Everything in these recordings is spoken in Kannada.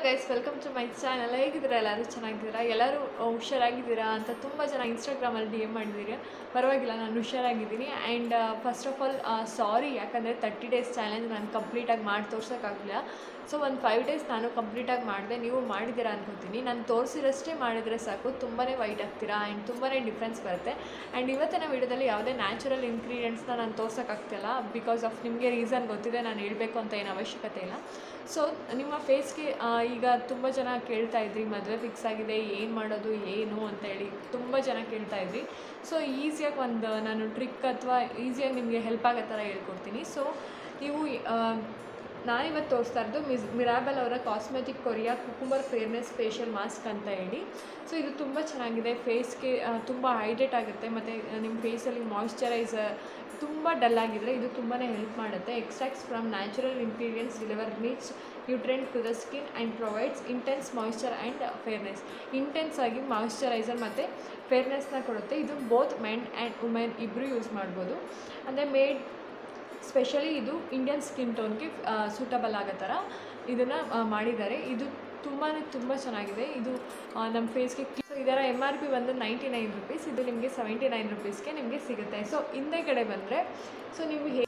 guys welcome to my channel ಹೇಗಿದ್ದೀರಾ ಎಲ್ಲರೂ ಚೆನ್ನಾಗಿದ್ದೀರಾ ಎಲ್ಲರೂ ಹುಷಾರಾಗಿದ್ದೀರಾ ಅಂತ ತುಂಬ ಜನ ಇನ್ಸ್ಟಾಗ್ರಾಮಲ್ಲಿ ಡಿ ಎಮ್ ಮಾಡಿದ್ದೀರಾ ಪರವಾಗಿಲ್ಲ ನಾನು ಹುಷಾರಾಗಿದ್ದೀನಿ and first of all sorry ಯಾಕಂದರೆ ತರ್ಟಿ ಡೇಸ್ ಚಾಲೆಂಜ್ ನಾನು ಕಂಪ್ಲೀಟಾಗಿ ಮಾಡಿ ತೋರ್ಸೋಕ್ಕಾಗಲಿಲ್ಲ ಸೊ ಒಂದು ಫೈವ್ ಡೇಸ್ ನಾನು ಕಂಪ್ಲೀಟಾಗಿ ಮಾಡಿದೆ ನೀವು ಮಾಡಿದ್ದೀರಾ ಅನ್ಕೋತೀನಿ ನಾನು ತೋರಿಸಿರಷ್ಟೇ ಮಾಡಿದರೆ ಸಾಕು ತುಂಬಾ ವೈಟ್ ಆಗ್ತೀರಾ ಆ್ಯಂಡ್ ತುಂಬಾ ಡಿಫ್ರೆನ್ಸ್ ಬರುತ್ತೆ ಆ್ಯಂಡ್ ಇವತ್ತಿನ ವಿಡಿಯೋದಲ್ಲಿ ಯಾವುದೇ ನ್ಯಾಚುರಲ್ ಇಂಗ್ರೀಡಿಯೆಂಟ್ಸ್ನ ನಾನು ತೋರ್ಸೋಕ್ಕಾಗ್ತಿಲ್ಲ ಬಿಕಾಸ್ ಆಫ್ ನಿಮಗೆ ರೀಸನ್ ಗೊತ್ತಿದೆ ನಾನು ಹೇಳಬೇಕು ಅಂತ ಏನು ಅವಶ್ಯಕತೆ ಇಲ್ಲ ಸೊ ನಿಮ್ಮ ಫೇಸ್ಗೆ ಈಗ ತುಂಬ ಜನ ಕೇಳ್ತಾ ಇದ್ರಿ ಮದುವೆ ಫಿಕ್ಸ್ ಆಗಿದೆ ಏನು ಮಾಡೋದು ಏನು ಅಂತ ಹೇಳಿ ತುಂಬ ಜನ ಕೇಳ್ತಾ ಇದ್ರಿ ಸೊ ಈಸಿಯಾಗಿ ಒಂದು ನಾನು ಟ್ರಿಕ್ ಅಥವಾ ಈಸಿಯಾಗಿ ನಿಮಗೆ ಹೆಲ್ಪ್ ಆಗೋ ಥರ ಹೇಳ್ಕೊಡ್ತೀನಿ ಸೊ ನೀವು ಆ, ನಾನಿವತ್ತು ತೋರಿಸ್ತಾ ಇರೋದು ಮಿಸ್ ಮಿರಾಬಲ್ ಅವರ cosmetic Korea cucumber fairness facial mask ಅಂತ ಹೇಳಿ ಸೊ ಇದು ತುಂಬ ಚೆನ್ನಾಗಿದೆ ಫೇಸ್ಗೆ ತುಂಬ ಹೈಡ್ರೇಟ್ ಆಗುತ್ತೆ ಮತ್ತು ನಿಮ್ಮ ಫೇಸಲ್ಲಿ ಮಾಯ್ಶ್ಚರೈಸರ್ ತುಂಬ ಡಲ್ ಆಗಿದ್ರೆ ಇದು ತುಂಬಾ ಹೆಲ್ಪ್ ಮಾಡುತ್ತೆ extracts from natural ingredients deliver rich nutrient to the skin and provides intense moisture and fairness intense ಆಗಿ ಮಾಯ್ಶ್ಚರೈಸರ್ ಮತ್ತು ಫೇರ್ನೆಸ್ನ ಕೊಡುತ್ತೆ ಇದು ಬೋತ್ ಮೆನ್ ಆ್ಯಂಡ್ ವುಮೆನ್ ಇಬ್ಬರು ಯೂಸ್ ಮಾಡ್ಬೋದು ಅಂದರೆ ಮೇಡ್ ಸ್ಪೆಷಲಿ ಇದು ಇಂಡಿಯನ್ ಸ್ಕಿನ್ ಟೋನ್ಗೆ ಸೂಟಬಲ್ ಆಗೋ ಥರ ಇದನ್ನು ಮಾಡಿದ್ದಾರೆ ಇದು ತುಂಬಾ ತುಂಬ ಚೆನ್ನಾಗಿದೆ ಇದು ಆ, ನಮ್ಮ ಫೇಸ್ಗೆ ಸೊ ಇದರ ಎಮ್ ಆರ್ ಪಿ ಬಂದು ನೈಂಟಿ ನೈನ್ ರುಪೀಸ್ ಇದು ನಿಮಗೆ ಸೆವೆಂಟಿ ನೈನ್ ರುಪೀಸ್ಗೆ ನಿಮಗೆ ಸಿಗುತ್ತೆ ಸೊ ಹಿಂದೆ ಕಡೆ ಬಂದರೆ ಸೊ ನೀವು ಹೇಗೆ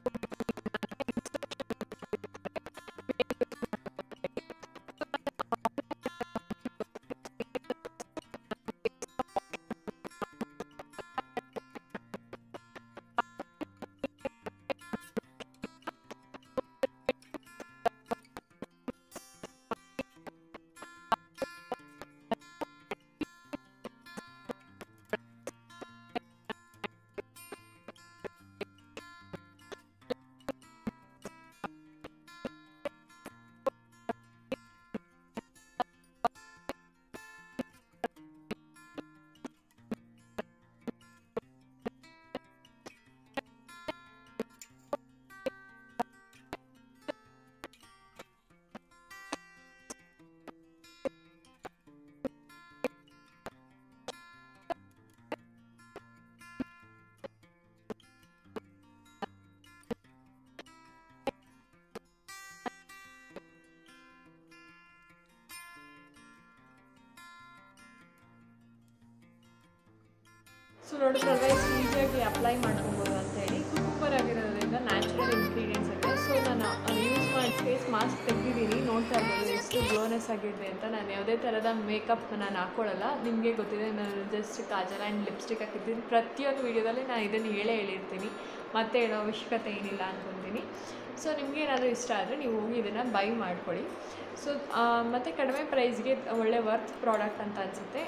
ಸೊ ನೋಡಿದ್ರಲ್ವ ಎಷ್ಟು ಈಸಿಯಾಗಿ ಅಪ್ಲೈ ಮಾಡ್ಕೊಬೋದು ಅಂತ ಹೇಳಿ ಕುಕ್ಕರ್ ಆಗಿರೋದ್ರಿಂದ ನ್ಯಾಚುರಲ್ ಇಂಗ್ರೀಡಿಯೆಂಟ್ಸ್ ಇದೆ ಸೊ ನಾನು ಯೂಸ್ ಮಾಡಿ ಫೇಸ್ ಮಾಸ್ಕ್ ತೆಗೆದಿದ್ದೀನಿ ನೋಡ್ತಾ ಇರ್ಬೋದು ಎಷ್ಟು ಗ್ಲೋನೆಸ್ ಆಗಿದೆ ಅಂತ ನಾನು ಯಾವುದೇ ಥರದ ಮೇಕಪ್ ನಾನು ಹಾಕ್ಕೊಳ್ಳಲ್ಲ ನಿಮಗೆ ಗೊತ್ತಿದೆ ನಾನು ಜಸ್ಟ್ ಕಾಜಲ್ ಆ್ಯಂಡ್ ಲಿಪ್ಸ್ಟಿಕ್ ಹಾಕಿದ್ದೀನಿ ಪ್ರತಿಯೊಂದು ವೀಡಿಯೋದಲ್ಲಿ ನಾನು ಇದನ್ನು ಹೇಳೇ ಹೇಳಿರ್ತೀನಿ ಮತ್ತೆ ಹೇಳೋ ಅವಶ್ಯಕತೆ ಏನಿಲ್ಲ ಅಂದ್ಕೊತೀನಿ ಸೊ ನಿಮಗೆ ಏನಾದರೂ ಇಷ್ಟ ಆದರೆ ನೀವು ಹೋಗಿ ಇದನ್ನು ಬೈ ಮಾಡ್ಕೊಳ್ಳಿ ಸೊ ಮತ್ತು ಕಡಿಮೆ ಪ್ರೈಸ್ಗೆ ಒಳ್ಳೆ ವರ್ತ್ ಪ್ರಾಡಕ್ಟ್ ಅಂತ ಅನಿಸುತ್ತೆ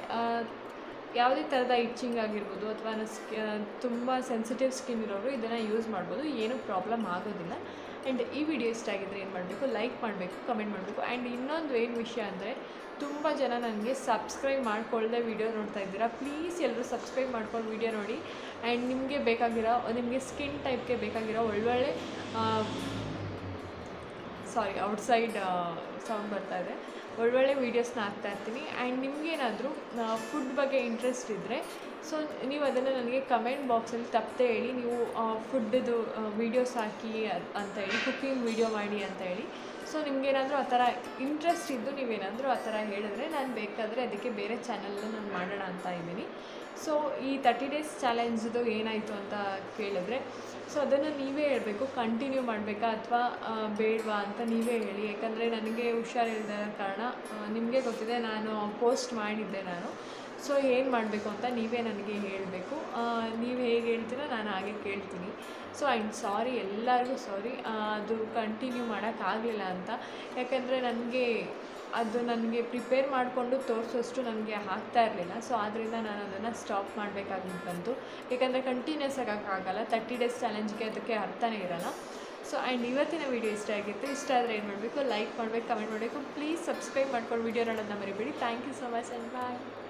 ಯಾವುದೇ ಥರದ ಇಚ್ಚಿಂಗ್ ಆಗಿರ್ಬೋದು ಅಥವಾ ಸ್ಕಿ ತುಂಬ ಸೆನ್ಸಿಟಿವ್ ಸ್ಕಿನ್ ಇರೋರು ಇದನ್ನು ಯೂಸ್ ಮಾಡ್ಬೋದು ಏನೂ ಪ್ರಾಬ್ಲಮ್ ಆಗೋದಿಲ್ಲ ಆ್ಯಂಡ್ ಈ ವಿಡಿಯೋ ಇಷ್ಟ ಆಗಿದ್ರೆ ಏನು ಮಾಡಬೇಕು ಲೈಕ್ ಮಾಡಬೇಕು ಕಮೆಂಟ್ ಮಾಡಬೇಕು ಆ್ಯಂಡ್ ಇನ್ನೊಂದು ಏನು ವಿಷಯ ಅಂದರೆ ತುಂಬ ಜನ ನನಗೆ ಸಬ್ಸ್ಕ್ರೈಬ್ ಮಾಡ್ಕೊಳ್ಳದೆ ವಿಡಿಯೋ ನೋಡ್ತಾ ಇದ್ದೀರಾ ಪ್ಲೀಸ್ ಎಲ್ಲರೂ ಸಬ್ಸ್ಕ್ರೈಬ್ ಮಾಡ್ಕೊಂಡು ವಿಡಿಯೋ ನೋಡಿ ಆ್ಯಂಡ್ ನಿಮಗೆ ಬೇಕಾಗಿರೋ ನಿಮಗೆ ಸ್ಕಿನ್ ಟೈಪ್ಗೆ ಬೇಕಾಗಿರೋ ಒಳ್ಳೊಳ್ಳೆ ಸಾರಿ ಔಟ್ಸೈಡ್ ಸೌಂಡ್ ಬರ್ತಾ ಇದೆ ಒಳ್ಳೊಳ್ಳೆ ವೀಡಿಯೋಸ್ನ ಹಾಕ್ತಾ ಇರ್ತೀನಿ ಆ್ಯಂಡ್ ನಿಮಗೇನಾದರೂ ಫುಡ್ ಬಗ್ಗೆ ಇಂಟ್ರೆಸ್ಟ್ ಇದ್ದರೆ ಸೊ ನೀವು ಅದನ್ನು ನನಗೆ ಕಮೆಂಟ್ ಬಾಕ್ಸಲ್ಲಿ ತಪ್ಪದೆ ಹೇಳಿ ನೀವು ಫುಡ್ದು ವೀಡಿಯೋಸ್ ಹಾಕಿ ಅದ್- ಅಂತ ಹೇಳಿ ಕುಕ್ಕಿಂಗ್ ವೀಡಿಯೋ ಮಾಡಿ ಅಂತ ಹೇಳಿ ಸೊ ನಿಮಗೇನಾದರೂ ಆ ಥರ ಇಂಟ್ರೆಸ್ಟ್ ಇದ್ದು ನೀವೇನಾದರೂ ಆ ಥರ ಹೇಳಿದ್ರೆ ನಾನು ಬೇಕಾದರೆ ಅದಕ್ಕೆ ಬೇರೆ ಚಾನಲ್ನ ನಾನು ಮಾಡೋಣ ಅಂತ ಇದ್ದೀನಿ ಸೊ ಈ ತರ್ಟಿ ಡೇಸ್ ಚಾಲೆಂಜ್ದು ಏನಾಯಿತು ಅಂತ ಕೇಳಿದ್ರೆ ಸೊ ಅದನ್ನು ನೀವೇ ಹೇಳಬೇಕು ಕಂಟಿನ್ಯೂ ಮಾಡಬೇಕಾ ಅಥವಾ ಬೇಡವಾ ಅಂತ ನೀವೇ ಹೇಳಿ ಯಾಕಂದರೆ ನನಗೆ ಹುಷಾರಿಲ್ಲದ ಕಾರಣ ನಿಮಗೆ ಗೊತ್ತಿದೆ ನಾನು ಪೋಸ್ಟ್ ಮಾಡಿದ್ದೆ ನಾನು ಸೊ ಏನು ಮಾಡಬೇಕು ಅಂತ ನೀವೇ ನನಗೆ ಹೇಳಬೇಕು ನೀವು ಹೇಗೆ ಹೇಳ್ತೀರೋ ನಾನು ಹಾಗೆ ಕೇಳ್ತೀನಿ ಸೊ ಆ್ಯಂಡ್ ಸಾರಿ ಎಲ್ಲರಿಗೂ ಸಾರಿ ಅದು ಕಂಟಿನ್ಯೂ ಮಾಡೋಕ್ಕಾಗಲಿಲ್ಲ ಅಂತ ಯಾಕಂದರೆ ನನಗೆ ಅದು ನನಗೆ ಪ್ರಿಪೇರ್ ಮಾಡಿಕೊಂಡು ತೋರಿಸೋಷ್ಟು ನನಗೆ ಆಗ್ತಾ ಇರಲಿಲ್ಲ ಸೊ ಆದ್ದರಿಂದ ನಾನು ಅದನ್ನು ಸ್ಟಾಪ್ ಮಾಡಬೇಕಾಗಿ ಬಂತು ಯಾಕಂದರೆ ಕಂಟಿನ್ಯೂಸ್ ಆಗೋಕ್ಕಾಗಲ್ಲ ತರ್ಟಿ ಡೇಸ್ ಚಾಲೆಂಜ್ಗೆ ಅದಕ್ಕೆ ಅರ್ಥನೇ ಇರಲ್ಲ ಸೊ ಆ್ಯಂಡ್ ಇವತ್ತಿನ ವೀಡಿಯೋ ಇಷ್ಟ ಆಗಿತ್ತು ಇಷ್ಟ ಆದರೆ ಏನು ಮಾಡಬೇಕು ಲೈಕ್ ಮಾಡಬೇಕು ಕಮೆಂಟ್ ಮಾಡಬೇಕು ಪ್ಲೀಸ್ ಸಬ್ಸ್ಕ್ರೈಬ್ ಮಾಡ್ಕೊಂಡು ವೀಡಿಯೋ ನೋಡೋದನ್ನ ಮರಿಬೇಡಿ thank you so much and bye